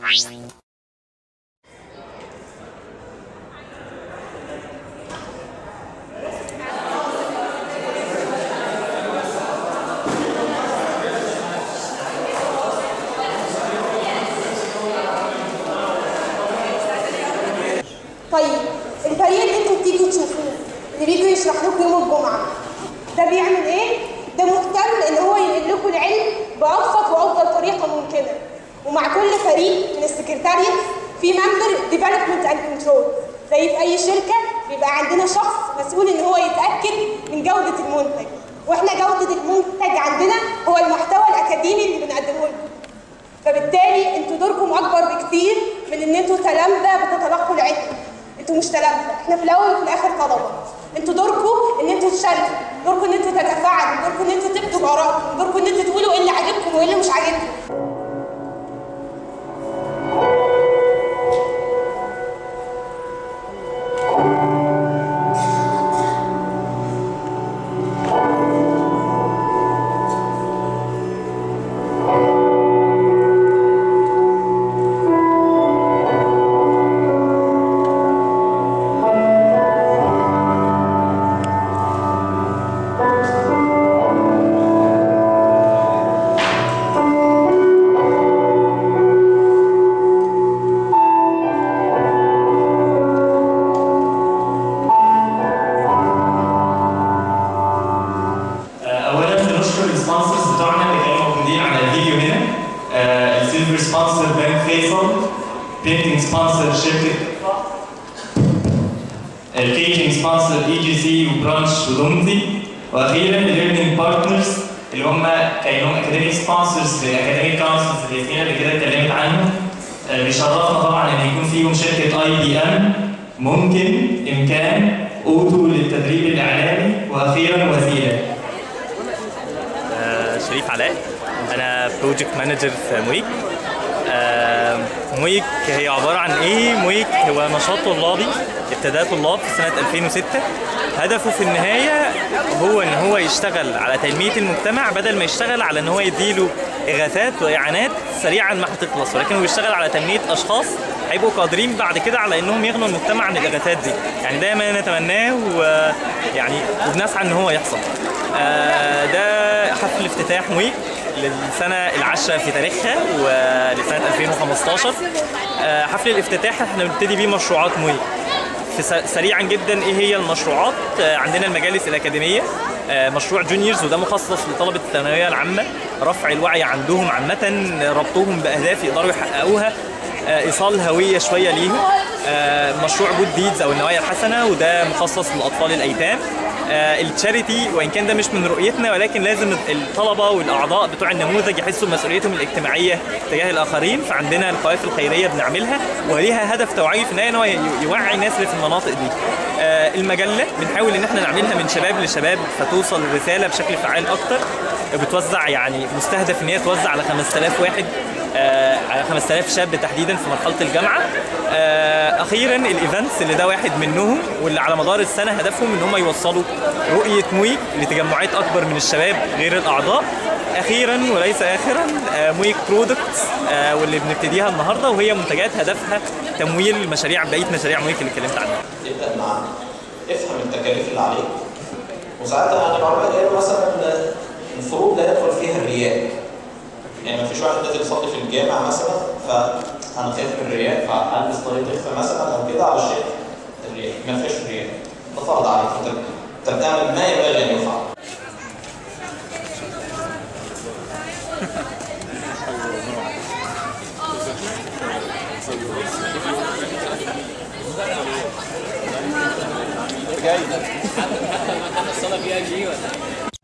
طيب الفريق اللي انتوا بتيجوا تشوفوه اللي بيجوا يشرح لكم يوم الجمعه ده بيعمل ايه؟ ده مهتم ان هو ينقل لكم العلم بابسط وافضل طريقه ممكنه ومع كل فريق من السكرتاريات في ممبر ديفلوبمنت اند كنترول زي في اي شركه بيبقى عندنا شخص مسؤول ان هو يتاكد من جوده المنتج واحنا جوده المنتج عندنا هو المحتوى الاكاديمي اللي بنقدمه لكم فبالتالي انتوا دوركم اكبر بكتير من ان انتوا تلامذه بتتلقوا العلم انتوا مش تلامذه احنا في الاول وفي الاخر طلبه انتوا دوركم ان انتوا تشاركوا دوركم ان انتوا تتفاعلوا دوركم ان انتوا تبدوا بارائكم دوركم ان انتوا تقولوا ايه اللي عاجبكم وايه اللي مش عاجبكم اولا بنشكر السبونسرز بتوعنا اللي كانوا موجودين على الفيديو هنا آه، السيلفر سبونسر بنك فيصل بينتنج سبونسر شركه الكيترينج سبونسر اي جي سي وبرانش ودومتي واخيرا الليرنينج بارتنرز اللي هم كانوا اكاديميك سبونسرز للاكاديميك كونسلز اللي ياسمين قبل كده اتكلمت عنهم آه، بيشرفنا طبعا ان يكون فيهم شركه اي بي ام ممكن امكان اوتو للتدريب الاعلامي واخيرا وسيله آه، شريف علاء انا بروجكت مانجر في مويك آه، مويك هي عباره عن ايه مويك هو نشاط طلابي ابتداه طلاب في سنه 2006 هدفه في النهايه هو ان هو يشتغل على تنميه المجتمع بدل ما يشتغل على ان هو يديله اغاثات واعانات سريعا ما هتخلص ولكن هو يشتغل على تنميه اشخاص هيبقوا قادرين بعد كده على انهم يغنوا المجتمع عن الاغاثات دي يعني ده ما نتمناه ويعني وبنسعى ان هو يحصل آه، ده حفل افتتاح مويك للسنة العاشرة في تاريخها ولسنة 2015 آه، حفل الافتتاح احنا بنبتدي بيه مشروعات مويك في س- سريعا جدا ايه هي المشروعات آه، عندنا المجالس الأكاديمية آه، مشروع جونيورز وده مخصص لطلبة الثانوية العامة رفع الوعي عندهم عامة ربطهم بأهداف يقدروا يحققوها آه، ايصال هويه شويه ليهم آه، مشروع جود ديدز او النوايا الحسنه وده مخصص للاطفال الايتام آه، التشاريتي وان كان ده مش من رؤيتنا ولكن لازم الطلبه والاعضاء بتوع النموذج يحسوا بمسؤوليتهم الاجتماعيه تجاه الاخرين فعندنا القوافل الخيريه بنعملها وليها هدف توعوي في النهايه ان هو ي- يوعي الناس اللي في المناطق دي آه، المجله بنحاول ان احنا نعملها من شباب لشباب فتوصل الرساله بشكل فعال اكتر بتوزع يعني مستهدف ان هي توزع على 5000 واحد آه، على 5000 شاب تحديدا في مرحله الجامعه آه، اخيرا الايفنتس اللي ده واحد منهم واللي على مدار السنه هدفهم ان هم يوصلوا رؤيه مويك لتجمعات اكبر من الشباب غير الاعضاء اخيرا وليس اخرا آه، مويك برودكتس واللي بنبتديها النهارده وهي منتجات هدفها تمويل مشاريع بقيه مشاريع مويك اللي اتكلمت عنها ابدا معاه افهم التكاليف اللي عليك وساعتها يعني العلماء قالوا مثلا الفروض لا يدخل فيها الرياء يعني ما فيش واحد نازل يصلي في الجامع مثلا فانا خايف من الرياء فالبس طريقه اخفاء مثلا او كده علشان الرياء ما فيش الرياء ده فرض عليك انت انت بتعمل ما ينبغي ان يفعل جاي